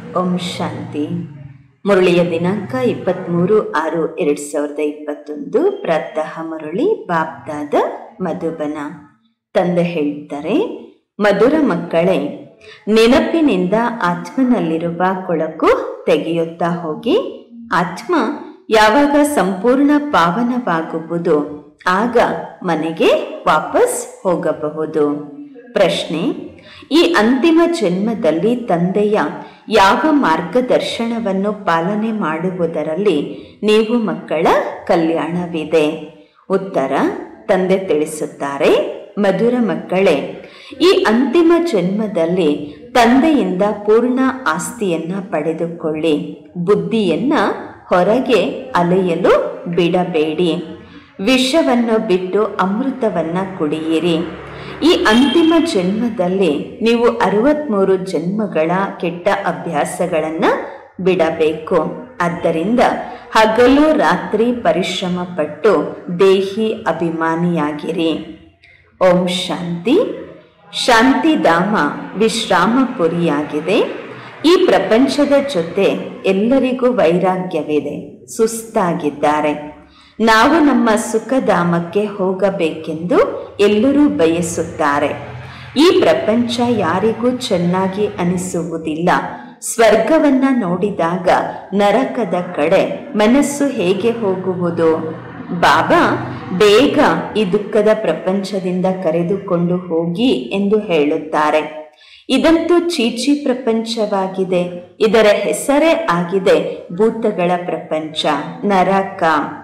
ಓಂ ಶಾಂತಿ ಮುರಳಿಯ ದಿನಾಂಕ ಇಪ್ಪತ್ತ್ಮೂರು ಆರು ಎರಡು ಸಾವಿರದ ಇಪ್ಪತ್ತೊಂದು ಪ್ರಾತಃ ಮುರಳಿ ಬಾಬ್ದಾದ ಮಧುಬನ ತಂದೆ ಹೇಳ್ತಾರೆ ಮಧುರ ಮಕ್ಕಳೇ ನೆನಪಿನಿಂದ ಆತ್ಮನಲ್ಲಿರುವ ಕೊಳಕು ತೆಗೆಯುತ್ತಾ ಹೋಗಿ ಆತ್ಮ ಯಾವಾಗ ಸಂಪೂರ್ಣ ಪಾವನವಾಗುವುದು ಆಗ ಮನೆಗೆ ವಾಪಸ್ ಹೋಗಬಹುದು ಪ್ರಶ್ನೆ ಈ ಅಂತಿಮ ಜನ್ಮದಲ್ಲಿ ತಂದೆಯ ಯಾವ ಮಾರ್ಗದರ್ಶನವನ್ನು ಪಾಲನೆ ಮಾಡುವುದರಲ್ಲಿ ನೀವು ಮಕ್ಕಳ ಕಲ್ಯಾಣವಿದೆ ಉತ್ತರ ತಂದೆ ತಿಳಿಸುತ್ತಾರೆ ಮಧುರ ಮಕ್ಕಳೇ ಈ ಅಂತಿಮ ಜನ್ಮದಲ್ಲಿ ತಂದೆಯಿಂದ ಪೂರ್ಣ ಆಸ್ತಿಯನ್ನ ಪಡೆದುಕೊಳ್ಳಿ ಬುದ್ಧಿಯನ್ನ ಹೊರಗೆ ಅಲೆಯಲು ಬಿಡಬೇಡಿ ವಿಷವನ್ನು ಬಿಟ್ಟು ಅಮೃತವನ್ನ ಕುಡಿಯಿರಿ ಈ ಅಂತಿಮ ಜನ್ಮದಲ್ಲಿ ನೀವು ಅರವತ್ಮೂರು ಜನ್ಮಗಳ ಕೆಟ್ಟ ಅಭ್ಯಾಸಗಳನ್ನ ಬಿಡಬೇಕು ಆದ್ದರಿಂದ ಹಗಲು ರಾತ್ರಿ ಪರಿಶ್ರಮ ಪಟ್ಟು ದೇಹಿ ಅಭಿಮಾನಿಯಾಗಿರಿ ಓಂ ಶಾಂತಿ ಶಾಂತಿಧಾಮ ವಿಶ್ರಾಮಪುರಿಯಾಗಿದೆ ಈ ಪ್ರಪಂಚದ ಜೊತೆ ಎಲ್ಲರಿಗೂ ವೈರಾಗ್ಯವಿದೆ ಸುಸ್ತಾಗಿದ್ದಾರೆ ನಾವು ನಮ್ಮ ಸುಖಧಾಮಕ್ಕೆ ಹೋಗಬೇಕೆಂದು ಎಲ್ಲರೂ ಬಯಸುತ್ತಾರೆ ಈ ಪ್ರಪಂಚ ಯಾರಿಗೂ ಚೆನ್ನಾಗಿ ಅನಿಸುವುದಿಲ್ಲ ಸ್ವರ್ಗವನ್ನ ನೋಡಿದಾಗ ನರಕದ ಕಡೆ ಮನಸ್ಸು ಹೇಗೆ ಹೋಗುವುದು ಬಾಬಾ ಬೇಗ ಈ ದುಃಖದ ಪ್ರಪಂಚದಿಂದ ಕರೆದುಕೊಂಡು ಹೋಗಿ ಎಂದು ಹೇಳುತ್ತಾರೆ ಇದಂತೂ ಚೀಚಿ ಪ್ರಪಂಚವಾಗಿದೆ ಇದರ ಹೆಸರೇ ಆಗಿದೆ ಭೂತಗಳ ಪ್ರಪಂಚ ನರಕ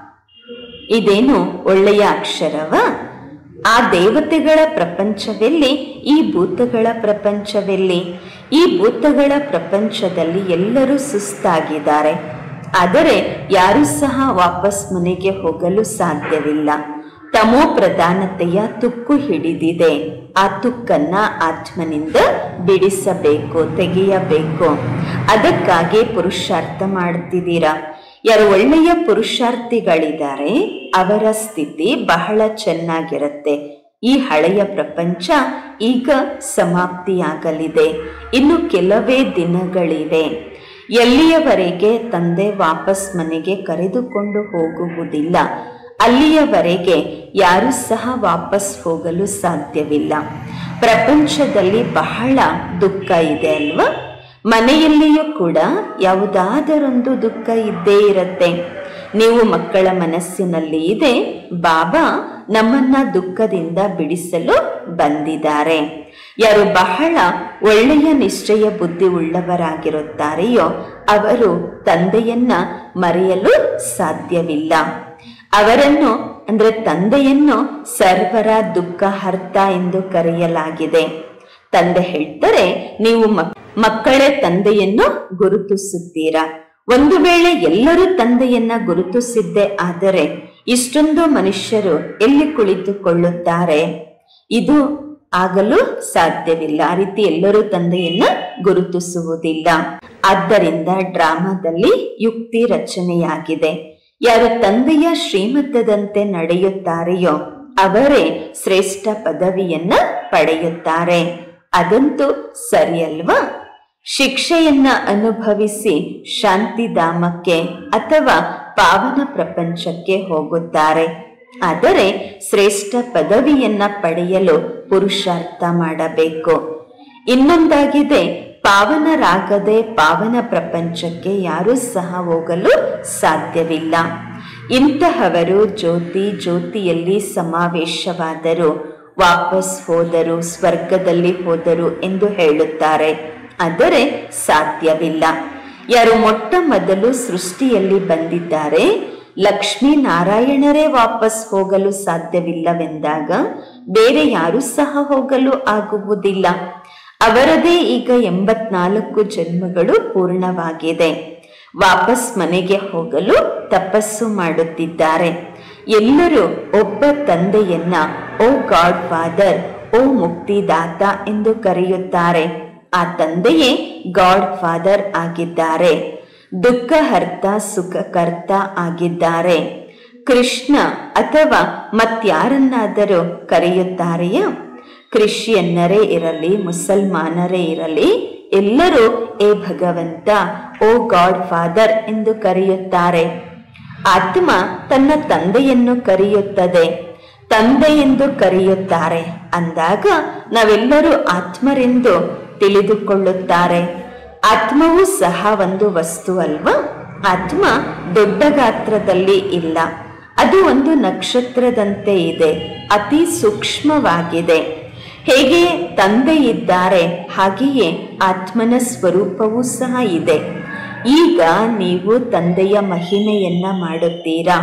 ಇದೇನು ಒಳ್ಳೆಯ ಅಕ್ಷರವ ಆ ದೇವತೆಗಳ ಪ್ರಪಂಚವೆಲ್ಲಿ ಈ ಭೂತಗಳ ಪ್ರಪಂಚವೆಲ್ಲಿ ಈ ಭೂತಗಳ ಪ್ರಪಂಚದಲ್ಲಿ ಎಲ್ಲರೂ ಸುಸ್ತಾಗಿದ್ದಾರೆ ಆದರೆ ಯಾರೂ ಸಹ ವಾಪಸ್ ಮನೆಗೆ ಹೋಗಲು ಸಾಧ್ಯವಿಲ್ಲ ತಮೋ ಪ್ರಧಾನತೆಯ ತುಕ್ಕು ಹಿಡಿದಿದೆ ಆ ತುಕ್ಕನ್ನ ಆತ್ಮನಿಂದ ಬಿಡಿಸಬೇಕು ತೆಗೆಯಬೇಕು ಅದಕ್ಕಾಗಿ ಪುರುಷಾರ್ಥ ಮಾಡ್ತಿದ್ದೀರಾ ಯಾರು ಒಳ್ಳೆಯ ಪುರುಷಾರ್ಥಿಗಳಿದ್ದಾರೆ ಅವರ ಸ್ಥಿತಿ ಬಹಳ ಚೆನ್ನಾಗಿರುತ್ತೆ ಈ ಹಳೆಯ ಪ್ರಪಂಚ ಈಗ ಸಮಾಪ್ತಿಯಾಗಲಿದೆ ಇನ್ನು ಕೆಲವೇ ದಿನಗಳಿವೆ ಎಲ್ಲಿಯವರೆಗೆ ತಂದೆ ವಾಪಸ್ ಮನೆಗೆ ಕರೆದುಕೊಂಡು ಹೋಗುವುದಿಲ್ಲ ಅಲ್ಲಿಯವರೆಗೆ ಯಾರೂ ಸಹ ವಾಪಸ್ ಹೋಗಲು ಸಾಧ್ಯವಿಲ್ಲ ಪ್ರಪಂಚದಲ್ಲಿ ಬಹಳ ದುಃಖ ಇದೆ ಅಲ್ವಾ ಮನೆಯಲ್ಲಿಯೂ ಕೂಡ ಯಾವುದಾದರೊಂದು ದುಃಖ ಇದ್ದೇ ಇರುತ್ತೆ ನೀವು ಮಕ್ಕಳ ಮನಸ್ಸಿನಲ್ಲಿ ಇದೆ ಬಾಬಾ ನಮ್ಮನ್ನ ದುಃಖದಿಂದ ಬಿಡಿಸಲು ಬಂದಿದ್ದಾರೆ ಯಾರು ಬಹಳ ಒಳ್ಳೆಯ ನಿಶ್ಚಯ ಬುದ್ಧಿ ಉಳ್ಳವರಾಗಿರುತ್ತಾರೆಯೋ ಅವರು ತಂದೆಯನ್ನ ಮರೆಯಲು ಸಾಧ್ಯವಿಲ್ಲ ಅವರನ್ನು ಅಂದ್ರೆ ತಂದೆಯನ್ನು ಸರ್ವರ ದುಃಖ ಹರ್ತ ಎಂದು ಕರೆಯಲಾಗಿದೆ ತಂದೆ ಹೇಳ್ತಾರೆ ನೀವು ಮಕ್ಕಳೇ ತಂದೆಯನ್ನು ಗುರುತಿಸುತ್ತೀರಾ ಒಂದು ವೇಳೆ ಎಲ್ಲರೂ ತಂದೆಯನ್ನ ಗುರುತಿಸಿದ್ದೇ ಆದರೆ ಇಷ್ಟೊಂದು ಮನುಷ್ಯರು ಎಲ್ಲಿ ಕುಳಿತುಕೊಳ್ಳುತ್ತಾರೆ ಇದು ಆಗಲು ಸಾಧ್ಯವಿಲ್ಲ ಆ ರೀತಿ ಎಲ್ಲರೂ ತಂದೆಯನ್ನ ಗುರುತಿಸುವುದಿಲ್ಲ ಆದ್ದರಿಂದ ಡ್ರಾಮಾದಲ್ಲಿ ಯುಕ್ತಿ ರಚನೆಯಾಗಿದೆ ಯಾರು ತಂದೆಯ ಶ್ರೀಮತದಂತೆ ನಡೆಯುತ್ತಾರೆಯೋ ಅವರೇ ಶ್ರೇಷ್ಠ ಪದವಿಯನ್ನ ಪಡೆಯುತ್ತಾರೆ ಅದಂತೂ ಸರಿಯಲ್ವಾ ಶಿಕ್ಷೆಯನ್ನ ಅನುಭವಿಸಿ ಶಾಂತಿಧಾಮಕ್ಕೆ ಅಥವಾ ಪಾವನ ಪ್ರಪಂಚಕ್ಕೆ ಹೋಗುತ್ತಾರೆ ಆದರೆ ಶ್ರೇಷ್ಠ ಪದವಿಯನ್ನ ಪಡೆಯಲು ಪುರುಷಾರ್ಥ ಮಾಡಬೇಕು ಇನ್ನೊಂದಾಗಿದೆ ಪಾವನರಾಗದೆ ಪಾವನ ಪ್ರಪಂಚಕ್ಕೆ ಯಾರೂ ಸಹ ಹೋಗಲು ಸಾಧ್ಯವಿಲ್ಲ ಇಂತಹವರು ಜ್ಯೋತಿ ಜ್ಯೋತಿಯಲ್ಲಿ ಸಮಾವೇಶವಾದರು ವಾಪಸ್ ಹೋದರು ಸ್ವರ್ಗದಲ್ಲಿ ಹೋದರು ಎಂದು ಹೇಳುತ್ತಾರೆ ಆದರೆ ಸಾಧ್ಯವಿಲ್ಲ ಯಾರು ಮೊಟ್ಟ ಮೊದಲು ಸೃಷ್ಟಿಯಲ್ಲಿ ಬಂದಿದ್ದಾರೆ ಲಕ್ಷ್ಮೀ ನಾರಾಯಣರೇ ವಾಪಸ್ ಹೋಗಲು ಸಾಧ್ಯವಿಲ್ಲವೆಂದಾಗ ಬೇರೆ ಯಾರೂ ಸಹ ಹೋಗಲು ಆಗುವುದಿಲ್ಲ ಅವರದೇ ಈಗ ಎಂಬತ್ನಾಲ್ಕು ಜನ್ಮಗಳು ಪೂರ್ಣವಾಗಿದೆ ವಾಪಸ್ ಮನೆಗೆ ಹೋಗಲು ತಪಸ್ಸು ಮಾಡುತ್ತಿದ್ದಾರೆ ಎಲ್ಲರೂ ಒಬ್ಬ ತಂದೆಯನ್ನ ಓ ಗಾಡ್ ಫಾದರ್ ಓ ಮುಕ್ತಿದಾತ ಎಂದು ಕರೆಯುತ್ತಾರೆ ಆ ತಂದೆಯೇ ಗಾಡ್ ಫಾದರ್ ಆಗಿದ್ದಾರೆ ದುಃಖಹರ್ತ ಸುಖಕರ್ತ ಆಗಿದ್ದಾರೆ ಕೃಷ್ಣ ಅಥವಾ ಮತ್ಯಾರನ್ನಾದರೂ ಕರೆಯುತ್ತಾರೆಯಾ ಕ್ರಿಶ್ಚಿಯನ್ನರೇ ಇರಲಿ ಮುಸಲ್ಮಾನರೇ ಇರಲಿ ಎಲ್ಲರೂ ಏ ಭಗವಂತ ಓ ಗಾಡ್ ಫಾದರ್ ಎಂದು ಕರೆಯುತ್ತಾರೆ ಆತ್ಮ ತನ್ನ ತಂದೆಯನ್ನು ಕರೆಯುತ್ತದೆ ತಂದೆ ಎಂದು ಕರೆಯುತ್ತಾರೆ ಅಂದಾಗ ನಾವೆಲ್ಲರೂ ಆತ್ಮರೆಂದು ತಿಳಿದುಕೊಳ್ಳುತ್ತಾರೆ ಆತ್ಮವೂ ಸಹ ಒಂದು ವಸ್ತು ಅಲ್ವಾ ಆತ್ಮ ದೊಡ್ಡ ಗಾತ್ರದಲ್ಲಿ ಇಲ್ಲ ಅದು ಒಂದು ನಕ್ಷತ್ರದಂತೆ ಇದೆ ಅತಿ ಸೂಕ್ಷ್ಮವಾಗಿದೆ ಹೇಗೆ ತಂದೆ ಇದ್ದಾರೆ ಹಾಗೆಯೇ ಆತ್ಮನ ಸ್ವರೂಪವೂ ಸಹ ಇದೆ ಈಗ ನೀವು ತಂದೆಯ ಮಹಿಮೆಯನ್ನ ಮಾಡುತ್ತೀರಾ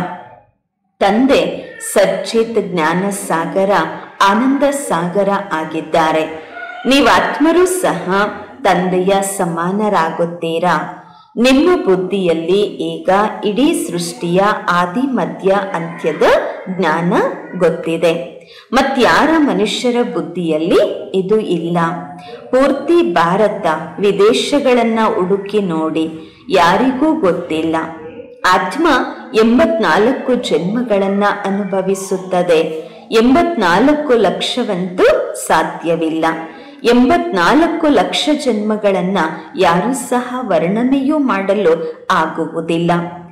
ತಂದೆ ಸಚ್ಚಿತ್ ಜ್ಞಾನ ಸಾಗರ ಆನಂದ ಸಾಗರ ಆಗಿದ್ದಾರೆ ನೀವಾತ್ಮರು ಸಹ ತಂದೆಯ ಸಮಾನರಾಗುತ್ತೀರಾ ನಿಮ್ಮ ಬುದ್ಧಿಯಲ್ಲಿ ಈಗ ಇಡೀ ಸೃಷ್ಟಿಯ ಆದಿ ಮಧ್ಯ ಅಂತ್ಯದ ಜ್ಞಾನ ಗೊತ್ತಿದೆ ಮತ್ಯಾರ ಮನುಷ್ಯರ ಬುದ್ಧಿಯಲ್ಲಿ ಇದು ಇಲ್ಲ ಪೂರ್ತಿ ಭಾರತ ವಿದೇಶಗಳನ್ನ ಹುಡುಕಿ ನೋಡಿ ಯಾರಿಗೂ ಗೊತ್ತಿಲ್ಲ ಆತ್ಮ ಎಂಬತ್ನಾಲ್ಕು ಜನ್ಮಗಳನ್ನ ಅನುಭವಿಸುತ್ತದೆ ಎಂಬತ್ನಾಲ್ಕು ಲಕ್ಷವಂತೂ ಸಾಧ್ಯವಿಲ್ಲ ಎಂಬತ್ನಾಲ್ಕು ಲಕ್ಷ ಜನ್ಮಗಳನ್ನ ಯಾರೂ ಸಹ ವರ್ಣನೆಯೂ ಮಾಡಲು ಆಗುವುದಿಲ್ಲ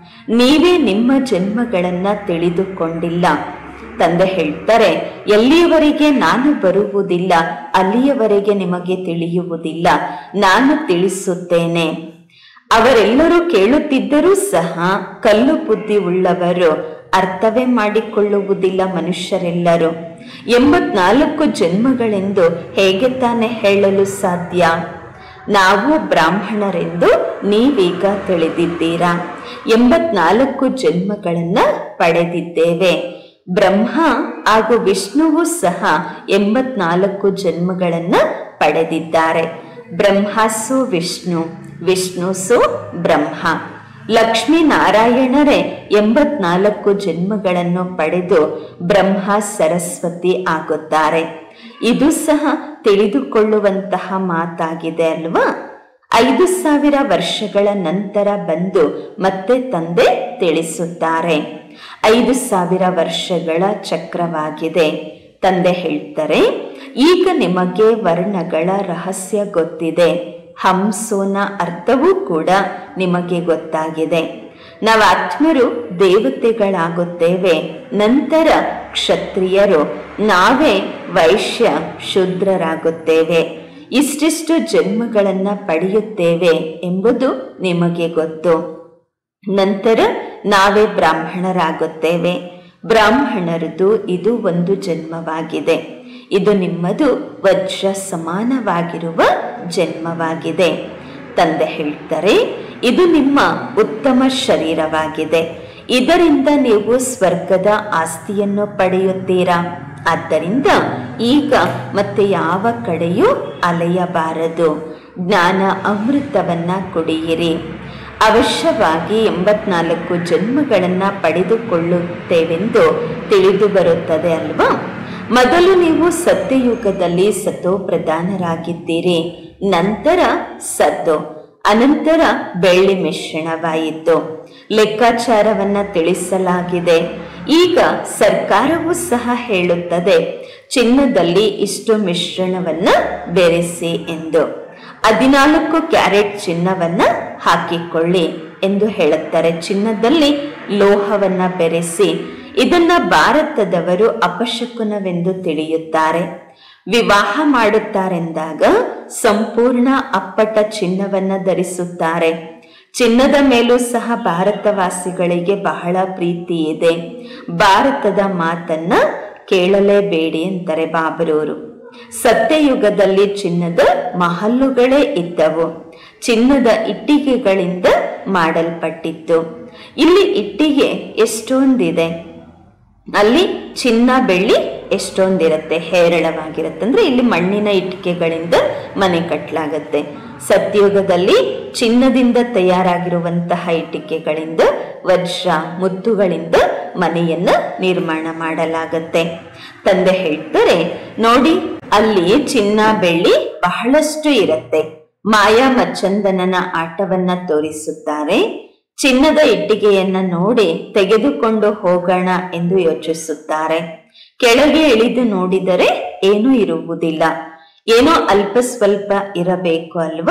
ನೀವೇ ನಿಮ್ಮ ಜನ್ಮಗಳನ್ನ ತಿಳಿದುಕೊಂಡಿಲ್ಲ ತಂದೆ ಹೇಳ್ತಾರೆ ಎಲ್ಲಿಯವರೆಗೆ ನಾನು ಬರುವುದಿಲ್ಲ ಅಲ್ಲಿಯವರೆಗೆ ನಿಮಗೆ ತಿಳಿಯುವುದಿಲ್ಲ ನಾನು ತಿಳಿಸುತ್ತೇನೆ ಅವರೆಲ್ಲರೂ ಕೇಳುತ್ತಿದ್ದರೂ ಸಹ ಕಲ್ಲು ಬುದ್ಧಿ ಉಳ್ಳವರು ಅರ್ಥವೇ ಮಾಡಿಕೊಳ್ಳುವುದಿಲ್ಲ ಮನುಷ್ಯರೆಲ್ಲರೂ ಎಂಬತ್ನಾಲ್ಕು ಜನ್ಮಗಳೆಂದು ಹೇಗೆ ತಾನೇ ಹೇಳಲು ಸಾಧ್ಯ ನಾವು ಬ್ರಾಹ್ಮಣರೆಂದು ನೀವೀಗ ತಿಳಿದಿದ್ದೀರಾ ಎಂಬತ್ನಾಲ್ಕು ಜನ್ಮಗಳನ್ನ ಪಡೆದಿದ್ದೇವೆ ಬ್ರಹ್ಮ ಹಾಗೂ ವಿಷ್ಣುವು ಸಹ ಎಂಬತ್ನಾಲ್ಕು ಜನ್ಮಗಳನ್ನ ಪಡೆದಿದ್ದಾರೆ ಬ್ರಹ್ಮಸು ವಿಷ್ಣು ವಿಷ್ಣುಸು ಬ್ರಹ್ಮ ಲಕ್ಷ್ಮೀನಾರಾಯಣರೇ ಎಂಬತ್ನಾಲ್ಕು ಜನ್ಮಗಳನ್ನು ಪಡೆದು ಬ್ರಹ್ಮ ಸರಸ್ವತಿ ಆಗುತ್ತಾರೆ ಇದು ಸಹ ತಿಳಿದುಕೊಳ್ಳುವಂತಹ ಮಾತಾಗಿದೆ ಅಲ್ವಾ ಐದು ಸಾವಿರ ವರ್ಷಗಳ ನಂತರ ಬಂದು ಮತ್ತೆ ತಂದೆ ತಿಳಿಸುತ್ತಾರೆ ಐದು ಸಾವಿರ ವರ್ಷಗಳ ಚಕ್ರವಾಗಿದೆ ತಂದೆ ಹೇಳ್ತಾರೆ ಈಗ ನಿಮಗೆ ವರ್ಣಗಳ ರಹಸ್ಯ ಗೊತ್ತಿದೆ ಹಂಸೋನ ಅರ್ಥವೂ ಕೂಡ ನಿಮಗೆ ಗೊತ್ತಾಗಿದೆ ನಾವು ಆತ್ಮರು ದೇವತೆಗಳಾಗುತ್ತೇವೆ ನಂತರ ಕ್ಷತ್ರಿಯರು ನಾವೇ ವೈಶ್ಯ ಶೂದ್ರರಾಗುತ್ತೇವೆ ಇಷ್ಟಿಷ್ಟು ಜನ್ಮಗಳನ್ನ ಪಡೆಯುತ್ತೇವೆ ಎಂಬುದು ನಿಮಗೆ ಗೊತ್ತು ನಂತರ ನಾವೇ ಬ್ರಾಹ್ಮಣರಾಗುತ್ತೇವೆ ಬ್ರಾಹ್ಮಣರದು ಇದು ಒಂದು ಜನ್ಮವಾಗಿದೆ ಇದು ನಿಮ್ಮದು ವಜ್ರ ಸಮಾನವಾಗಿರುವ ಜನ್ಮವಾಗಿದೆ ತಂದೆ ಹೇಳ್ತಾರೆ ಇದು ನಿಮ್ಮ ಉತ್ತಮ ಶರೀರವಾಗಿದೆ ಇದರಿಂದ ನೀವು ಸ್ವರ್ಗದ ಆಸ್ತಿಯನ್ನು ಪಡೆಯುತ್ತೀರಾ ಆದ್ದರಿಂದ ಈಗ ಮತ್ತೆ ಯಾವ ಕಡೆಯೂ ಅಲೆಯಬಾರದು ಜ್ಞಾನ ಅಮೃತವನ್ನ ಕುಡಿಯಿರಿ ಅವಶ್ಯವಾಗಿ ಎಂಬತ್ನಾಲ್ಕು ಜನ್ಮಗಳನ್ನ ಪಡೆದುಕೊಳ್ಳುತ್ತೇವೆಂದು ತಿಳಿದು ಬರುತ್ತದೆ ಅಲ್ವಾ ಮೊದಲು ನೀವು ಸತ್ಯಯುಗದಲ್ಲಿ ಸತೋ ಪ್ರಧಾನರಾಗಿದ್ದೀರಿ ನಂತರ ಸತ್ತು ಅನಂತರ ಬೆಳ್ಳಿ ಮಿಶ್ರಣವಾಯಿತು ಲೆಕ್ಕಾಚಾರವನ್ನ ತಿಳಿಸಲಾಗಿದೆ ಈಗ ಸರ್ಕಾರವೂ ಸಹ ಹೇಳುತ್ತದೆ ಚಿನ್ನದಲ್ಲಿ ಇಷ್ಟು ಮಿಶ್ರಣವನ್ನ ಬೆರೆಸಿ ಎಂದು ಹದಿನಾಲ್ಕು ಕ್ಯಾರೆಟ್ ಚಿನ್ನವನ್ನ ಹಾಕಿಕೊಳ್ಳಿ ಎಂದು ಹೇಳುತ್ತಾರೆ ಚಿನ್ನದಲ್ಲಿ ಲೋಹವನ್ನ ಬೆರೆಸಿ ಇದನ್ನ ಭಾರತದವರು ಅಪಶಕುನವೆಂದು ತಿಳಿಯುತ್ತಾರೆ ವಿವಾಹ ಮಾಡುತ್ತಾರೆಂದಾಗ ಸಂಪೂರ್ಣ ಅಪ್ಪಟ ಚಿನ್ನವನ್ನ ಧರಿಸುತ್ತಾರೆ ಚಿನ್ನದ ಮೇಲೂ ಸಹ ಭಾರತವಾಸಿಗಳಿಗೆ ಬಹಳ ಪ್ರೀತಿ ಇದೆ ಭಾರತದ ಮಾತನ್ನ ಕೇಳಲೇಬೇಡಿ ಅಂತಾರೆ ಬಾಬರವರು ಸತ್ಯಯುಗದಲ್ಲಿ ಚಿನ್ನದ ಮಹಲ್ಲುಗಳೇ ಇದ್ದವು ಚಿನ್ನದ ಇಟ್ಟಿಗೆಗಳಿಂದ ಮಾಡಲ್ಪಟ್ಟಿತ್ತು ಇಲ್ಲಿ ಇಟ್ಟಿಗೆ ಎಷ್ಟೊಂದಿದೆ ಅಲ್ಲಿ ಚಿನ್ನ ಬೆಳ್ಳಿ ಎಷ್ಟೊಂದಿರುತ್ತೆ ಹೇರಳವಾಗಿರುತ್ತೆ ಅಂದ್ರೆ ಇಲ್ಲಿ ಮಣ್ಣಿನ ಇಟ್ಟಿಗೆಗಳಿಂದ ಮನೆ ಕಟ್ಟಲಾಗತ್ತೆ ಸತ್ಯುಗದಲ್ಲಿ ಚಿನ್ನದಿಂದ ತಯಾರಾಗಿರುವಂತಹ ಇಟ್ಟಿಗೆಗಳಿಂದ ವಜ್ರ ಮುತ್ತುಗಳಿಂದ ಮನೆಯನ್ನ ನಿರ್ಮಾಣ ಮಾಡಲಾಗತ್ತೆ ತಂದೆ ಹೇಳ್ತಾರೆ ನೋಡಿ ಅಲ್ಲಿ ಚಿನ್ನ ಬೆಳ್ಳಿ ಬಹಳಷ್ಟು ಇರುತ್ತೆ ಮಾಯಾ ಮಚ್ಚಂದನನ ಆಟವನ್ನ ತೋರಿಸುತ್ತಾರೆ ಚಿನ್ನದ ಇಟ್ಟಿಗೆಯನ್ನ ನೋಡಿ ತೆಗೆದುಕೊಂಡು ಹೋಗೋಣ ಎಂದು ಯೋಚಿಸುತ್ತಾರೆ ಕೆಳಗೆ ಇಳಿದು ನೋಡಿದರೆ ಏನೂ ಇರುವುದಿಲ್ಲ ಏನೋ ಅಲ್ಪ ಸ್ವಲ್ಪ ಇರಬೇಕು ಅಲ್ವಾ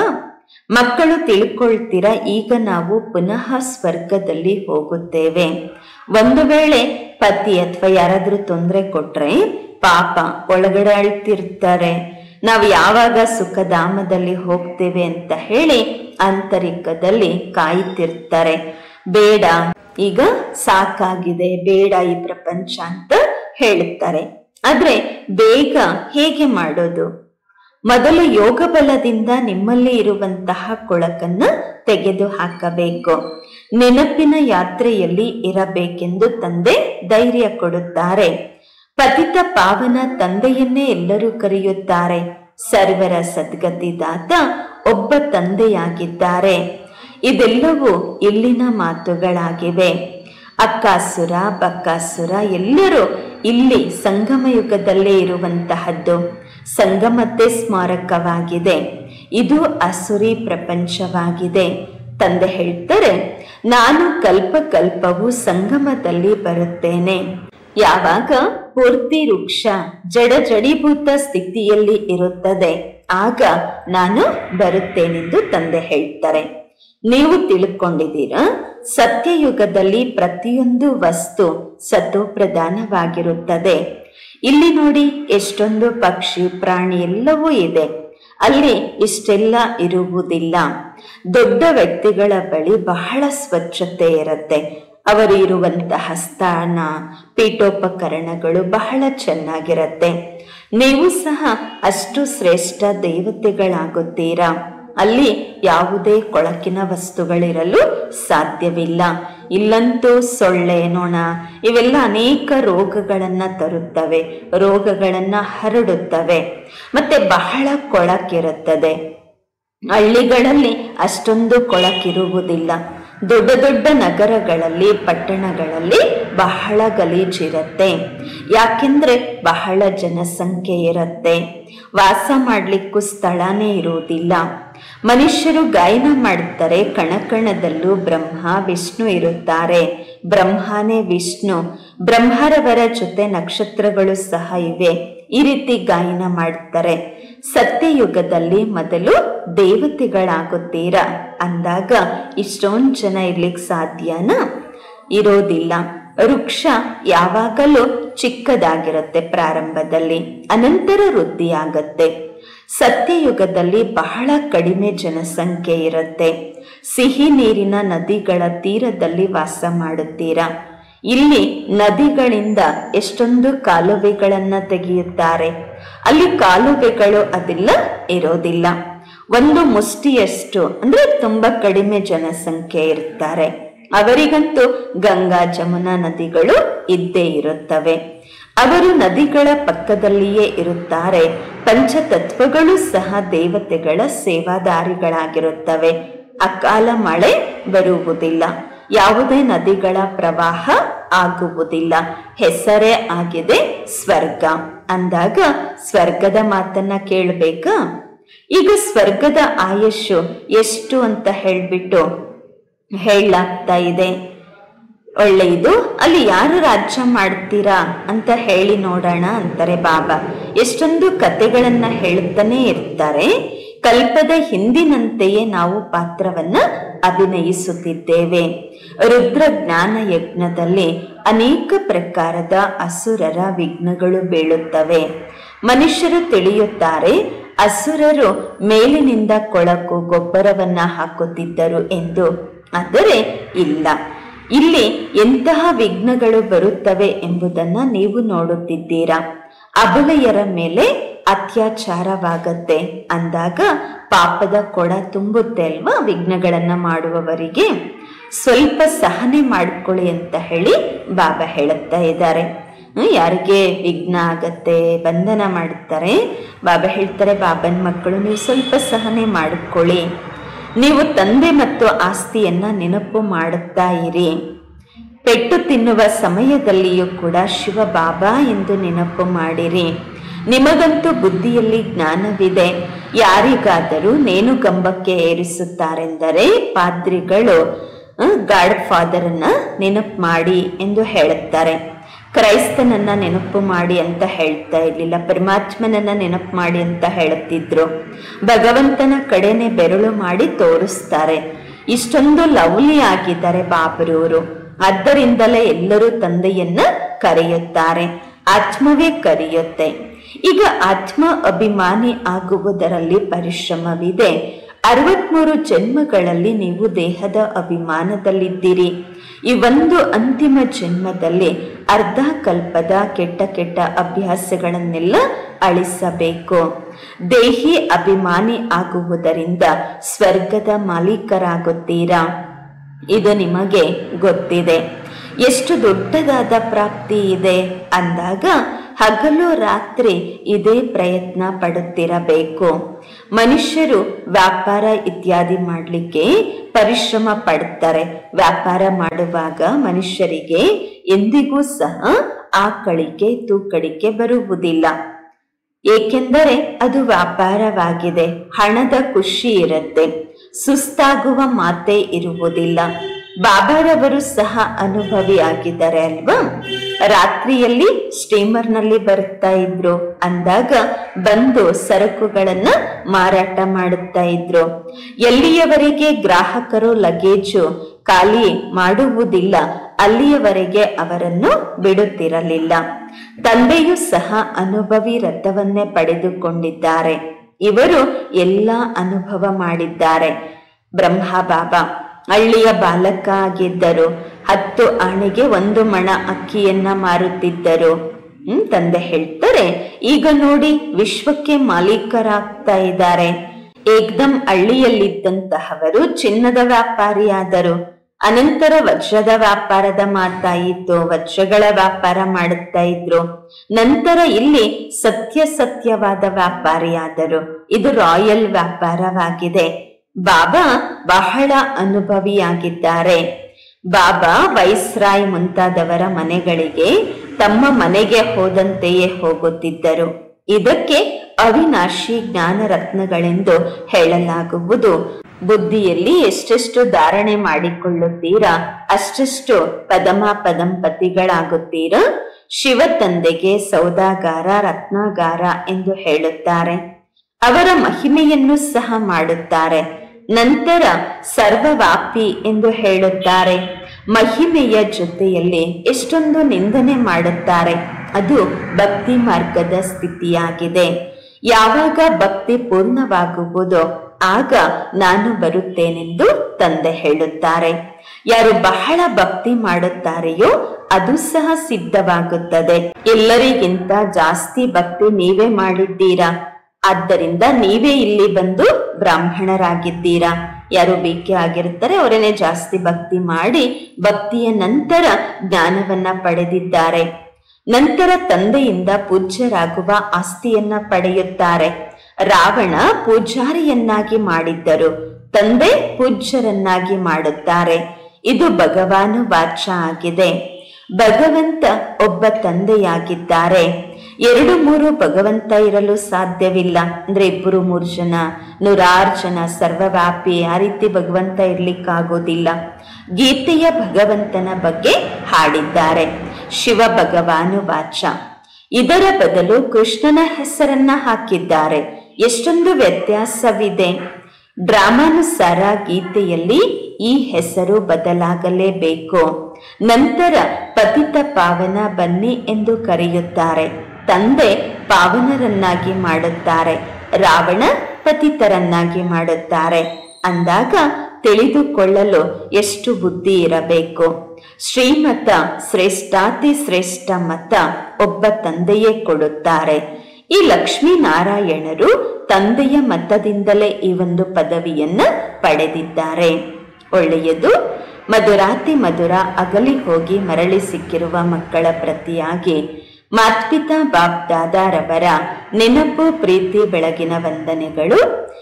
ಮಕ್ಕಳು ತಿಳ್ಕೊಳ್ತೀರಾ ಈಗ ನಾವು ಪುನಃ ಸ್ವರ್ಗದಲ್ಲಿ ಹೋಗುತ್ತೇವೆ ಒಂದು ವೇಳೆ ಪತಿ ಅಥವಾ ಯಾರಾದ್ರೂ ತೊಂದರೆ ಕೊಟ್ರೆ ಪಾಪ ಒಳಗಡೆ ಅಳ್ತಿರ್ತಾರೆ ನಾವು ಯಾವಾಗ ಸುಖಧಾಮದಲ್ಲಿ ಹೋಗ್ತೇವೆ ಅಂತ ಹೇಳಿ ಆಂತರಿಕದಲ್ಲಿ ಕಾಯ್ತಿರ್ತಾರೆ ಬೇಡ ಈಗ ಸಾಕಾಗಿದೆ ಬೇಡ ಈ ಪ್ರಪಂಚ ಅಂತ ಹೇಳುತ್ತಾರೆ ಆದ್ರೆ ಬೇಗ ಹೇಗೆ ಮಾಡೋದು ಮೊದಲು ಯೋಗ ಬಲದಿಂದ ನಿಮ್ಮಲ್ಲಿ ಇರುವಂತಹ ಕೊಳಕನ್ನ ತೆಗೆದು ಹಾಕಬೇಕು ನೆನಪಿನ ಯಾತ್ರೆಯಲ್ಲಿ ಇರಬೇಕೆಂದು ತಂದೆ ಧೈರ್ಯ ಕೊಡುತ್ತಾರೆ ಪತಿತ ಪಾವನ ತಂದೆಯನ್ನೇ ಎಲ್ಲರೂ ಕರೆಯುತ್ತಾರೆ ಸರ್ವರ ಸದ್ಗತಿದಾತ ಒಬ್ಬ ತಂದೆಯಾಗಿದ್ದಾರೆ ಇದೆಲ್ಲವೂ ಇಲ್ಲಿನ ಮಾತುಗಳಾಗಿವೆ ಅಕ್ಕಾಸುರ ಬಕ್ಕಾಸುರ ಎಲ್ಲರೂ ಇಲ್ಲಿ ಸಂಗಮ ಯುಗದಲ್ಲೇ ಇರುವಂತಹದ್ದು ಸಂಗಮತೆ ಸ್ಮಾರಕವಾಗಿದೆ ಇದು ಅಸುರಿ ಪ್ರಪಂಚವಾಗಿದೆ ತಂದೆ ಹೇಳ್ತಾರೆ ನಾನು ಕಲ್ಪ ಕಲ್ಪವು ಸಂಗಮದಲ್ಲಿ ಬರುತ್ತೇನೆ ಯಾವಾಗ ಪೂರ್ತಿ ವೃಕ್ಷ ಜಡ ಜಡೀಭೂತ ಸ್ಥಿತಿಯಲ್ಲಿ ಇರುತ್ತದೆ ಆಗ ನಾನು ಬರುತ್ತೇನೆಂದು ತಂದೆ ಹೇಳ್ತಾರೆ ನೀವು ತಿಳ್ಕೊಂಡಿದ್ದೀರಾ ಸತ್ಯಯುಗದಲ್ಲಿ ಪ್ರತಿಯೊಂದು ವಸ್ತು ಸತ್ತು ಪ್ರಧಾನವಾಗಿರುತ್ತದೆ ಇಲ್ಲಿ ನೋಡಿ ಎಷ್ಟೊಂದು ಪಕ್ಷಿ ಪ್ರಾಣಿ ಎಲ್ಲವೂ ಇದೆ ಅಲ್ಲಿ ಇಷ್ಟೆಲ್ಲ ಇರುವುದಿಲ್ಲ ದೊಡ್ಡ ವ್ಯಕ್ತಿಗಳ ಬಳಿ ಬಹಳ ಸ್ವಚ್ಛತೆ ಇರುತ್ತೆ ಅವರು ಇರುವಂತಹ ಸ್ಥಾನ ಪೀಠೋಪಕರಣಗಳು ಬಹಳ ಚೆನ್ನಾಗಿರತ್ತೆ ನೀವು ಸಹ ಅಷ್ಟು ಶ್ರೇಷ್ಠ ದೇವತೆಗಳಾಗುತ್ತೀರಾ ಅಲ್ಲಿ ಯಾವುದೇ ಕೊಳಕಿನ ವಸ್ತುಗಳಿರಲು ಸಾಧ್ಯವಿಲ್ಲ ಇಲ್ಲಂತೂ ಸೊಳ್ಳೆ ನೊಣ ಇವೆಲ್ಲ ಅನೇಕ ರೋಗಗಳನ್ನ ತರುತ್ತವೆ ರೋಗಗಳನ್ನ ಹರಡುತ್ತವೆ ಮತ್ತೆ ಬಹಳ ಕೊಳಕಿರುತ್ತದೆ ಹಳ್ಳಿಗಳಲ್ಲಿ ಅಷ್ಟೊಂದು ಕೊಳಕಿರುವುದಿಲ್ಲ ದೊಡ್ಡ ದೊಡ್ಡ ನಗರಗಳಲ್ಲಿ ಪಟ್ಟಣಗಳಲ್ಲಿ ಬಹಳ ಗಲೀಜಿರತ್ತೆ ಯಾಕೆಂದ್ರೆ ಬಹಳ ಜನಸಂಖ್ಯೆ ಇರತ್ತೆ ವಾಸ ಮಾಡ್ಲಿಕ್ಕೂ ಸ್ಥಳನೇ ಇರುವುದಿಲ್ಲ ಮನುಷ್ಯರು ಗಾಯನ ಮಾಡ್ತಾರೆ ಕಣಕಣದಲ್ಲೂ ಬ್ರಹ್ಮ ವಿಷ್ಣು ಇರುತ್ತಾರೆ ಬ್ರಹ್ಮನೇ ವಿಷ್ಣು ಬ್ರಹ್ಮರವರ ಜೊತೆ ನಕ್ಷತ್ರಗಳು ಸಹ ಇವೆ ಈ ರೀತಿ ಗಾಯನ ಮಾಡ್ತಾರೆ ಸತ್ಯಯುಗದಲ್ಲಿ ಮೊದಲು ದೇವತೆಗಳಾಗುತ್ತೀರಾ ಅಂದಾಗ ಇಷ್ಟೊಂದು ಜನ ಇರ್ಲಿಕ್ಕೆ ಸಾಧ್ಯನಾ ಇರೋದಿಲ್ಲ ವೃಕ್ಷ ಯಾವಾಗಲೂ ಚಿಕ್ಕದಾಗಿರುತ್ತೆ ಪ್ರಾರಂಭದಲ್ಲಿ ಅನಂತರ ವೃದ್ಧಿಯಾಗತ್ತೆ ಸತ್ಯಯುಗದಲ್ಲಿ ಬಹಳ ಕಡಿಮೆ ಜನಸಂಖ್ಯೆ ಇರುತ್ತೆ ಸಿಹಿ ನೀರಿನ ನದಿಗಳ ತೀರದಲ್ಲಿ ವಾಸ ಮಾಡುತ್ತೀರಾ ಇಲ್ಲಿ ನದಿಗಳಿಂದ ಎಷ್ಟೊಂದು ಕಾಲುವೆಗಳನ್ನ ತೆಗೆಯುತ್ತಾರೆ ಅಲ್ಲಿ ಕಾಲುವೆಗಳು ಅದೆಲ್ಲ ಇರೋದಿಲ್ಲ ಒಂದು ಮುಷ್ಟಿಯಷ್ಟು ಅಂದ್ರೆ ತುಂಬಾ ಕಡಿಮೆ ಜನಸಂಖ್ಯೆ ಇರ್ತಾರೆ ಅವರಿಗಂತೂ ಗಂಗಾ ಜಮುನಾ ನದಿಗಳು ಇದ್ದೇ ಇರುತ್ತವೆ ಅವರು ನದಿಗಳ ಪಕ್ಕದಲ್ಲಿಯೇ ಇರುತ್ತಾರೆ ಪಂಚತತ್ವಗಳು ಸಹ ದೇವತೆಗಳ ಸೇವಾದಾರಿಗಳಾಗಿರುತ್ತವೆ ಅಕಾಲ ಮಳೆ ಬರುವುದಿಲ್ಲ ಯಾವುದೇ ನದಿಗಳ ಪ್ರವಾಹ ಆಗುವುದಿಲ್ಲ ಹೆಸರೇ ಆಗಿದೆ ಸ್ವರ್ಗ ಅಂದಾಗ ಸ್ವರ್ಗದ ಮಾತನ್ನ ಕೇಳಬೇಕಾ ಈಗ ಸ್ವರ್ಗದ ಆಯುಷು ಎಷ್ಟು ಅಂತ ಹೇಳ್ಬಿಟ್ಟು ಹೇಳಲಾಗ್ತಾ ಇದೆ ಒಳ್ಳೆಯದು ಅಲ್ಲಿ ಯಾರು ರಾಜ್ಯ ಮಾಡ್ತೀರಾ ಅಂತ ಹೇಳಿ ನೋಡೋಣ ಅಂತಾರೆ ಬಾಬಾ ಎಷ್ಟೊಂದು ಕತೆಗಳನ್ನ ಹೇಳುತ್ತಾನೆ ಇರ್ತಾರೆ ಕಲ್ಪದ ಹಿಂದಿನಂತೆಯೇ ನಾವು ಪಾತ್ರವನ್ನ ಅಭಿನಯಿಸುತ್ತಿದ್ದೇವೆ ರುದ್ರ ಜ್ಞಾನ ಯಜ್ಞದಲ್ಲಿ ಅನೇಕ ಪ್ರಕಾರದ ಅಸುರರ ವಿಘ್ನಗಳು ಬೀಳುತ್ತವೆ ಮನುಷ್ಯರು ತಿಳಿಯುತ್ತಾರೆ ಅಸುರರು ಮೇಲಿನಿಂದ ಕೊಳಕು ಗೊಬ್ಬರವನ್ನ ಹಾಕುತ್ತಿದ್ದರು ಎಂದು ಆದರೆ ಇಲ್ಲ ಇಲ್ಲಿ ಎಂತಹ ವಿಘ್ನಗಳು ಬರುತ್ತವೆ ಎಂಬುದನ್ನ ನೀವು ನೋಡುತ್ತಿದ್ದೀರಾ ಅಬಲೆಯರ ಮೇಲೆ ಅತ್ಯಾಚಾರವಾಗತ್ತೆ ಅಂದಾಗ ಪಾಪದ ಕೊಡ ತುಂಬುತ್ತೆ ಅಲ್ವಾ ವಿಘ್ನಗಳನ್ನ ಮಾಡುವವರಿಗೆ ಸ್ವಲ್ಪ ಸಹನೆ ಮಾಡ್ಕೊಳ್ಳಿ ಅಂತ ಹೇಳಿ ಬಾಬಾ ಹೇಳುತ್ತಾ ಇದ್ದಾರೆ ಹ್ಮ್, ಯಾರಿಗೆ ವಿಘ್ನ ಆಗತ್ತೆ ಬಂಧನ ಮಾಡುತ್ತಾರೆ ಬಾಬಾ ಹೇಳ್ತಾರೆ ಬಾಬನ್ ಮಕ್ಕಳು ನೀವು ಸ್ವಲ್ಪ ಸಹನೆ ಮಾಡಿಕೊಳ್ಳಿ ನೀವು ತಂದೆ ಮತ್ತು ಆಸ್ತಿಯನ್ನ ನೆನಪು ಮಾಡುತ್ತಾ ಇರಿ ಪೆಟ್ಟು ತಿನ್ನುವ ಸಮಯದಲ್ಲಿಯೂ ಕೂಡ ಶಿವ ಬಾಬಾ ಎಂದು ನೆನಪು ಮಾಡಿರಿ ನಿಮಗಂತೂ ಬುದ್ಧಿಯಲ್ಲಿ ಜ್ಞಾನವಿದೆ ಯಾರಿಗಾದರೂ ನೇಣುಗಂಬಕ್ಕೆ ಏರಿಸುತ್ತಾರೆಂದರೆ ಪಾದ್ರಿಗಳು ಗಾಡ್ ಫಾದರನ್ನ ನೆನಪು ಮಾಡಿ ಎಂದು ಹೇಳುತ್ತಾರೆ ಕ್ರೈಸ್ತನನ್ನ ನೆನಪು ಮಾಡಿ ಅಂತ ಹೇಳ್ತಾ ಇರ್ಲಿಲ್ಲ ಪರಮಾತ್ಮನನ್ನ ನೆನಪು ಮಾಡಿ ಅಂತ ಹೇಳುತ್ತಿದ್ರು ಭಗವಂತನ ಕಡೆನೆ ಬೆರಳು ಮಾಡಿ ತೋರಿಸ್ತಾರೆ ಇಷ್ಟೊಂದು ಲವ್ಲಿ ಆಗಿದ್ದಾರೆ ಬಾಬರವರು ಆದ್ದರಿಂದಲೇ ಎಲ್ಲರೂ ತಂದೆಯನ್ನ ಕರೆಯುತ್ತಾರೆ ಆತ್ಮವೇ ಕರೆಯುತ್ತೆ ಈಗ ಆತ್ಮ ಅಭಿಮಾನಿ ಆಗುವುದರಲ್ಲಿ ಪರಿಶ್ರಮವಿದೆ ಅರವತ್ಮೂರು ಜನ್ಮಗಳಲ್ಲಿ ನೀವು ದೇಹದ ಅಭಿಮಾನದಲ್ಲಿದ್ದೀರಿ ಈ ಒಂದು ಅಂತಿಮ ಜನ್ಮದಲ್ಲಿ ಅರ್ಧ ಕಲ್ಪದ ಕೆಟ್ಟ ಕೆಟ್ಟ ಅಭ್ಯಾಸಗಳನ್ನೆಲ್ಲ ಅಳಿಸಬೇಕು ದೇಹಿ ಅಭಿಮಾನಿ ಆಗುವುದರಿಂದ ಸ್ವರ್ಗದ ಮಾಲೀಕರಾಗುತ್ತೀರಾ ಇದು ನಿಮಗೆ ಗೊತ್ತಿದೆ ಎಷ್ಟು ದೊಡ್ಡದಾದ ಪ್ರಾಪ್ತಿ ಇದೆ ಅಂದಾಗ ಹಗಲು ರಾತ್ರಿ ಇದೇ ಪ್ರಯತ್ನ ಪಡುತ್ತಿರಬೇಕು ಮನುಷ್ಯರು ವ್ಯಾಪಾರ ಇತ್ಯಾದಿ ಮಾಡಲಿಕ್ಕೆ ಪರಿಶ್ರಮ ಪಡ್ತಾರೆ ವ್ಯಾಪಾರ ಮಾಡುವಾಗ ಮನುಷ್ಯರಿಗೆ ಎಂದಿಗೂ ಸಹ ಆಕಳಿಕೆ ತೂಕಡಿಕೆ ಬರುವುದಿಲ್ಲ ಏಕೆಂದರೆ ಅದು ವ್ಯಾಪಾರವಾಗಿದೆ ಹಣದ ಖುಷಿ ಇರುತ್ತೆ ಸುಸ್ತಾಗುವ ಮಾತೇ ಇರುವುದಿಲ್ಲ ಬಾಬಾರವರು ಸಹ ಅನುಭವಿ ಆಗಿದ್ದಾರೆ ಅಲ್ವಾ ರಾತ್ರಿಯಲ್ಲಿ ಸ್ಟೀಮರ್ನಲ್ಲಿ ಬರ್ತಾ ಇದ್ರು ಅಂದಾಗ ಬಂದು ಸರಕುಗಳನ್ನ ಮಾರಾಟ ಮಾಡುತ್ತಾ ಇದ್ರು ಎಲ್ಲಿಯವರೆಗೆ ಗ್ರಾಹಕರು ಲಗೇಜು ಖಾಲಿ ಮಾಡುವುದಿಲ್ಲ ಅಲ್ಲಿಯವರೆಗೆ ಅವರನ್ನು ಬಿಡುತ್ತಿರಲಿಲ್ಲ ತಂದೆಯೂ ಸಹ ಅನುಭವಿ ರಥವನ್ನೇ ಪಡೆದುಕೊಂಡಿದ್ದಾರೆ ಇವರು ಎಲ್ಲ ಅನುಭವ ಮಾಡಿದ್ದಾರೆ ಬ್ರಹ್ಮ ಬಾಬಾ ಹಳ್ಳಿಯ ಬಾಲಕ ಆಗಿದ್ದರು ಹತ್ತು ಆಣೆಗೆ ಒಂದು ಮಣ ಅಕ್ಕಿಯನ್ನ ಮಾರುತ್ತಿದ್ದರು ಹ್ಮ್ ತಂದೆ ಹೇಳ್ತಾರೆ ಈಗ ನೋಡಿ ವಿಶ್ವಕ್ಕೆ ಮಾಲೀಕರಾಗ್ತಾ ಇದ್ದಾರೆ ಏಕ್ದಮ್ ಹಳ್ಳಿಯಲ್ಲಿದ್ದಂತಹವರು ಚಿನ್ನದ ವ್ಯಾಪಾರಿಯಾದರು ಅನಂತರ ವಜ್ರದ ವ್ಯಾಪಾರದ ಮಾತಾಯಿತು ವಜ್ರಗಳ ವ್ಯಾಪಾರ ಮಾಡುತ್ತಾ ಇದ್ರು ನಂತರ ಇಲ್ಲಿ ಸತ್ಯ ಸತ್ಯವಾದ ವ್ಯಾಪಾರಿಯಾದರು ಇದು ರಾಯಲ್ ವ್ಯಾಪಾರವಾಗಿದೆ ಬಾಬಾ ಬಹಳ ಅನುಭವಿಯಾಗಿದ್ದಾರೆ ಬಾಬಾ ವೈಸ್ರಾಯ್ ಮುಂತಾದವರ ಮನೆಗಳಿಗೆ ತಮ್ಮ ಮನೆಗೆ ಹೋದಂತೆಯೇ ಹೋಗುತ್ತಿದ್ದರು ಇದಕ್ಕೆ ಅವಿನಾಶಿ ಜ್ಞಾನ ರತ್ನಗಳೆಂದು ಹೇಳಲಾಗುವುದು ಬುದ್ಧಿಯಲ್ಲಿ ಎಷ್ಟೆಷ್ಟು ಧಾರಣೆ ಮಾಡಿಕೊಳ್ಳುತ್ತೀರಾ ಅಷ್ಟೆಷ್ಟು ಪದಮ ಪದಂಪತಿಗಳಾಗುತ್ತೀರಾ ಶಿವ ತಂದೆಗೆ ಸೌದಾಗಾರ ರತ್ನಾಗಾರ ಎಂದು ಹೇಳುತ್ತಾರೆ ಅವರ ಮಹಿಮೆಯನ್ನು ಸಹ ಮಾಡುತ್ತಾರೆ ನಂತರ ಸರ್ವವ್ಯಾಪಿ ಎಂದು ಹೇಳುತ್ತಾರೆ ಮಹಿಮೆಯ ಜೊತೆಯಲ್ಲಿ ಎಷ್ಟೊಂದು ನಿಂದನೆ ಮಾಡುತ್ತಾರೆ ಅದು ಭಕ್ತಿ ಮಾರ್ಗದ ಸ್ಥಿತಿಯಾಗಿದೆ ಯಾವಾಗ ಭಕ್ತಿ ಪೂರ್ಣವಾಗುವುದೋ ಆಗ ನಾನು ಬರುತ್ತೇನೆಂದು ತಂದೆ ಹೇಳುತ್ತಾರೆ ಯಾರು ಬಹಳ ಭಕ್ತಿ ಮಾಡುತ್ತಾರೆಯೋ ಅದು ಸಹ ಸಿದ್ಧವಾಗುತ್ತದೆ ಎಲ್ಲರಿಗಿಂತ ಜಾಸ್ತಿ ಭಕ್ತಿ ನೀವೇ ಮಾಡಿದ್ದೀರಾ ಆದ್ದರಿಂದ ನೀವೇ ಇಲ್ಲಿ ಬಂದು ಬ್ರಾಹ್ಮಣರಾಗಿದ್ದೀರಾ ಯಾರು ಬೇಕೆ ಆಗಿರುತ್ತಾರೆ ಅವರೇನೆ ಜಾಸ್ತಿ ಭಕ್ತಿ ಮಾಡಿ ಭಕ್ತಿಯ ನಂತರ ಜ್ಞಾನವನ್ನ ಪಡೆದಿದ್ದಾರೆ ನಂತರ ತಂದೆಯಿಂದ ಪೂಜ್ಯರಾಗುವ ಆಸ್ತಿಯನ್ನ ಪಡೆಯುತ್ತಾರೆ ರಾವಣ ಪೂಜಾರಿಯನ್ನಾಗಿ ಮಾಡಿದ್ದರು ತಂದೆ ಪೂಜ್ಯರನ್ನಾಗಿ ಮಾಡುತ್ತಾರೆ ಇದು ಭಗವಾನು ವಾಚ ಆಗಿದೆ ಭಗವಂತ ಒಬ್ಬ ತಂದೆಯಾಗಿದ್ದಾರೆ ಎರಡು ಮೂರು ಭಗವಂತ ಇರಲು ಸಾಧ್ಯವಿಲ್ಲ ಅಂದ್ರೆ ಇಬ್ಬರು ಮೂರು ಜನ ನೂರಾರು ಜನ ಸರ್ವವ್ಯಾಪಿ ಆ ರೀತಿ ಭಗವಂತ ಇರ್ಲಿಕ್ಕಾಗೋದಿಲ್ಲ ಗೀತೆಯ ಭಗವಂತನ ಬಗ್ಗೆ ಹಾಡಿದ್ದಾರೆ ಶಿವ ಭಗವಾನು ವಾಚ ಇದರ ಬದಲು ಕೃಷ್ಣನ ಹೆಸರನ್ನ ಹಾಕಿದ್ದಾರೆ ಎಷ್ಟೊಂದು ವ್ಯತ್ಯಾಸವಿದೆ ಡ್ರಾಮಾನುಸಾರ ಗೀತೆಯಲ್ಲಿ ಈ ಹೆಸರು ಬದಲಾಗಲೇಬೇಕು ನಂತರ ಪತಿತ ಪಾವನ ಬನ್ನಿ ಎಂದು ಕರೆಯುತ್ತಾರೆ ತಂದೆ ಪಾವನರನ್ನಾಗಿ ಮಾಡುತ್ತಾರೆ ರಾವಣ ಪತಿತರನ್ನಾಗಿ ಮಾಡುತ್ತಾರೆ ಅಂದಾಗ ತಿಳಿದುಕೊಳ್ಳಲು ಎಷ್ಟು ಬುದ್ಧಿ ಇರಬೇಕು ಶ್ರೀಮತ ಶ್ರೇಷ್ಠಾತಿ ಶ್ರೇಷ್ಠ ಮತ ಒಬ್ಬ ತಂದೆಯೇ ಕೊಡುತ್ತಾರೆ ಈ ಲಕ್ಷ್ಮೀನಾರಾಯಣರು ತಂದೆಯ ಮತದಿಂದಲೇ ಈ ಒಂದು ಪದವಿಯನ್ನ ಪಡೆದಿದ್ದಾರೆ ಒಳ್ಳೆಯದು ಮಧುರಾತಿ ಮಧುರ ಅಗಲಿ ಹೋಗಿ ಮರಳಿ ಸಿಕ್ಕಿರುವ ಮಕ್ಕಳ ಪ್ರತಿಯಾಗಿ ಮಾತ್ಪಿತಾ ಬಾಪ್ ದಾದಾರವರ ನೆನಪು ಪ್ರೀತಿ ಬೆಳಗಿನ ವಂದನೆಗಳು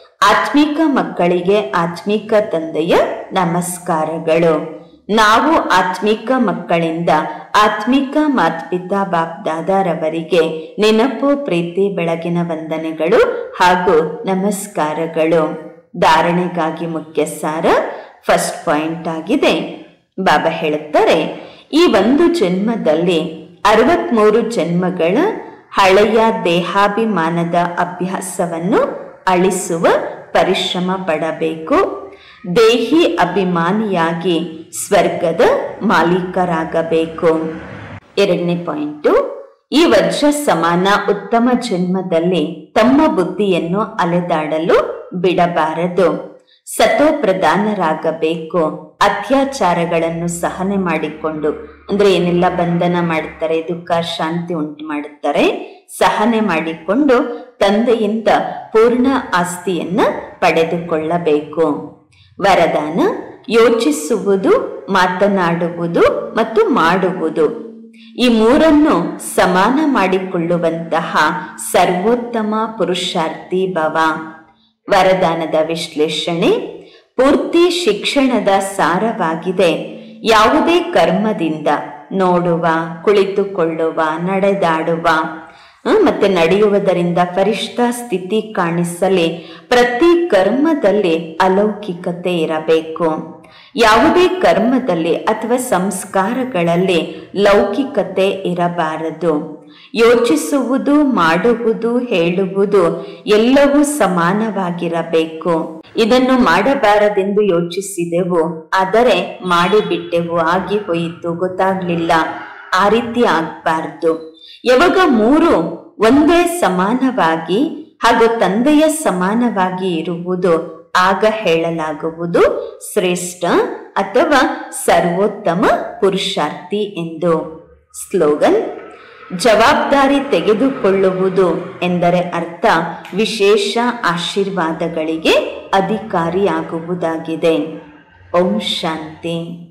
ಆತ್ಮಿಕ ಮಕ್ಕಳಿಗೆ ಆತ್ಮಿಕ ತಂದೆಯ ನಮಸ್ಕಾರಗಳು ನಾವು ಆತ್ಮಿಕ ಮಕ್ಕಳಿಂದ ಆತ್ಮಿಕ ಮಾತ್ಪಿತಾ ಬಾಪ್ ದಾದಾರವರಿಗೆ ನೆನಪು ಪ್ರೀತಿ ಬೆಳಗಿನ ವಂದನೆಗಳು ಹಾಗೂ ನಮಸ್ಕಾರಗಳು ಧಾರಣೆಗಾಗಿ ಮುಖ್ಯ ಸಾರ ಫಸ್ಟ್ ಪಾಯಿಂಟ್ ಆಗಿದೆ ಬಾಬಾ ಹೇಳುತ್ತಾರೆ ಈ ಒಂದು ಜನ್ಮದಲ್ಲಿ ಅರವತ್ಮೂರು ಜನ್ಮಗಳ ಹಳೆಯ ದೇಹಾಭಿಮಾನದ ಅಭ್ಯಾಸವನ್ನು ಅಳಿಸುವ ಪರಿಶ್ರಮ ಪಡಬೇಕು ದೇಹಿ ಅಭಿಮಾನಿಯಾಗಿ ಸ್ವರ್ಗದ ಮಾಲೀಕರಾಗಬೇಕು ಎರಡನೇ ಪಾಯಿಂಟು ಈ ವಜ್ರ ಸಮಾನ ಉತ್ತಮ ಜನ್ಮದಲ್ಲಿ ತಮ್ಮ ಬುದ್ಧಿಯನ್ನು ಅಲೆದಾಡಲು ಬಿಡಬಾರದು ಸತೋ ಪ್ರಧಾನರಾಗಬೇಕು ಅತ್ಯಾಚಾರಗಳನ್ನು ಸಹನೆ ಮಾಡಿಕೊಂಡು ಅಂದ್ರೆ ಏನೆಲ್ಲ ಬಂಧನ ಮಾಡುತ್ತಾರೆ ದುಃಖ ಶಾಂತಿ ಉಂಟು ಮಾಡುತ್ತಾರೆ ಸಹನೆ ಮಾಡಿಕೊಂಡು ತಂದೆಯಿಂದ ಪೂರ್ಣ ಆಸ್ತಿಯನ್ನ ಪಡೆದುಕೊಳ್ಳಬೇಕು ವರದಾನ ಯೋಚಿಸುವುದು ಮಾತನಾಡುವುದು ಮತ್ತು ಮಾಡುವುದು ಈ ಮೂರನ್ನು ಸಮಾನ ಮಾಡಿಕೊಳ್ಳುವಂತಹ ಸರ್ವೋತ್ತಮ ಪುರುಷಾರ್ಥಿ ಭವ ವರದಾನದ ವಿಶ್ಲೇಷಣೆ ಪೂರ್ತಿ ಶಿಕ್ಷಣದ ಸಾರವಾಗಿದೆ ಯಾವುದೇ ಕರ್ಮದಿಂದ ನೋಡುವ ಕುಳಿತುಕೊಳ್ಳುವ ನಡೆದಾಡುವ ಆ, ಮತ್ತೆ ನಡೆಯುವುದರಿಂದ ಫರಿಷ್ಠ ಸ್ಥಿತಿ ಕಾಣಿಸಲಿ ಪ್ರತಿ ಕರ್ಮದಲ್ಲಿ ಅಲೌಕಿಕತೆ ಇರಬೇಕು ಯಾವುದೇ ಕರ್ಮದಲ್ಲಿ ಅಥವಾ ಸಂಸ್ಕಾರಗಳಲ್ಲಿ ಲೌಕಿಕತೆ ಇರಬಾರದು ಯೋಚಿಸುವುದು ಮಾಡುವುದು ಹೇಳುವುದು ಎಲ್ಲವೂ ಸಮಾನವಾಗಿರಬೇಕು ಇದನ್ನು ಮಾಡಬಾರದೆಂದು ಯೋಚಿಸಿದೆವು ಆದರೆ ಮಾಡಿಬಿಟ್ಟೆವು ಆಗಿ ಹೋಯಿತು ಗೊತ್ತಾಗ್ಲಿಲ್ಲ ಆ ರೀತಿ ಆಗ್ಬಾರ್ದು ಯಾವಾಗ ಮೂರು ಒಂದೇ ಸಮಾನವಾಗಿ ಹಾಗೂ ತಂದೆಯ ಸಮಾನವಾಗಿ ಇರುವುದು ಆಗ ಹೇಳಲಾಗುವುದು ಶ್ರೇಷ್ಠ ಅಥವಾ ಸರ್ವೋತ್ತಮ ಪುರುಷಾರ್ಥಿ ಎಂದು ಸ್ಲೋಗನ್ ಜವಾಬ್ದಾರಿ ತೆಗೆದುಕೊಳ್ಳುವುದು ಎಂದರೆ ಅರ್ಥ ವಿಶೇಷ ಆಶೀರ್ವಾದಗಳಿಗೆ ಅಧಿಕಾರಿಯಾಗುವುದಾಗಿದೆ ಓಂ ಶಾಂತಿ